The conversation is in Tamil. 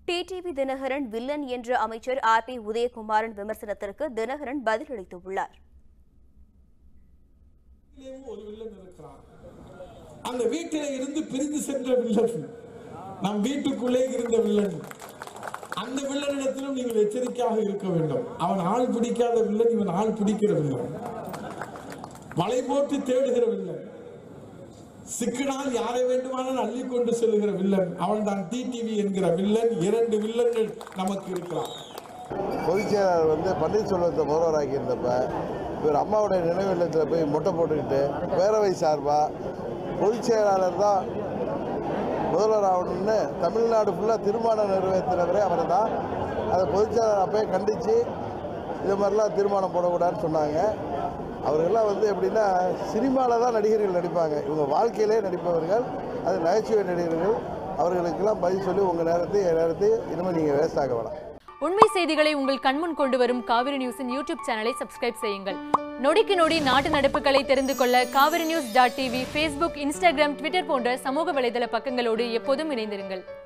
டிடிவி தினகரன் வில்லன் என்ற அமைச்சர் ஆர் பி உதயகுமாரன் விமர்சனத்திற்கு தினகரன் பதிலளித்துள்ளார் வீட்டிலேயும் ஒரு வில்லன் இருக்கிறான் அந்த வீட்டிலே இருந்து பிரிந்து சென்ற வில்லன் நம் வீட்டுக்குள்ளே இருந்த வில்லன் அந்த வில்லனிடத்திலும் நீங்கள் எச்சரிக்கையாக இருக்க வேண்டும் அவன் ஆள் பிடிக்காத வில்லன் இவன் ஆள் பிடிக்கிற வில்லன் வலை போட்டு தேடுகிற வில்லன் சிக்கினால் யாரை வேண்டுமானால் அள்ளி கொண்டு செல்லுகிற வில்லன் அவன் தான் டிடிவி என்கிற வில்லன் இரண்டு வில்லன்கள் நமக்கு இருக்கிறான் பொதுச் செயலாளர் வந்து பன்னீர்செல்வத்தை முதல்வராக்கி இருந்தப்ப இவர் அம்மாவுடைய நினைவு இல்லத்தில் போய் முட்டை போட்டுக்கிட்டு பேரவை சார்பாக பொதுச் செயலாளர் தான் முதல்வர் ஆகணும்னு தமிழ்நாடு ஃபுல்லாக தீர்மானம் நிறைவேற்றினவரே அவர் தான் அதை பொதுச் செயலாளர் அப்பயே கண்டித்து இது மாதிரிலாம் தீர்மானம் போடக்கூடாதுன்னு சொன்னாங்க அவர்கள்லாம் வந்து எப்படின்னா சினிமாவில் தான் நடிகர்கள் நடிப்பாங்க இவங்க வாழ்க்கையிலே நடிப்பவர்கள் அது நகைச்சுவை நடிகர்கள் அவர்களுக்கெல்லாம் பதில் சொல்லி உங்கள் நேரத்தை என் நேரத்தை இனிமேல் நீங்கள் வேஸ்ட் ஆக வேணாம் உண்மை செய்திகளை உங்கள் கண்முன் கொண்டு வரும் காவிரி நியூஸின் யூடியூப் சேனலை சப்ஸ்கிரைப் செய்யுங்கள் நொடிக்கு நொடி நாட்டு நடப்புகளை தெரிந்து கொள்ள Kaveri news dot TV Facebook Instagram Twitter போன்ற சமூக வலைதள பக்கங்களோடு எப்போதும் இணைந்திருங்கள்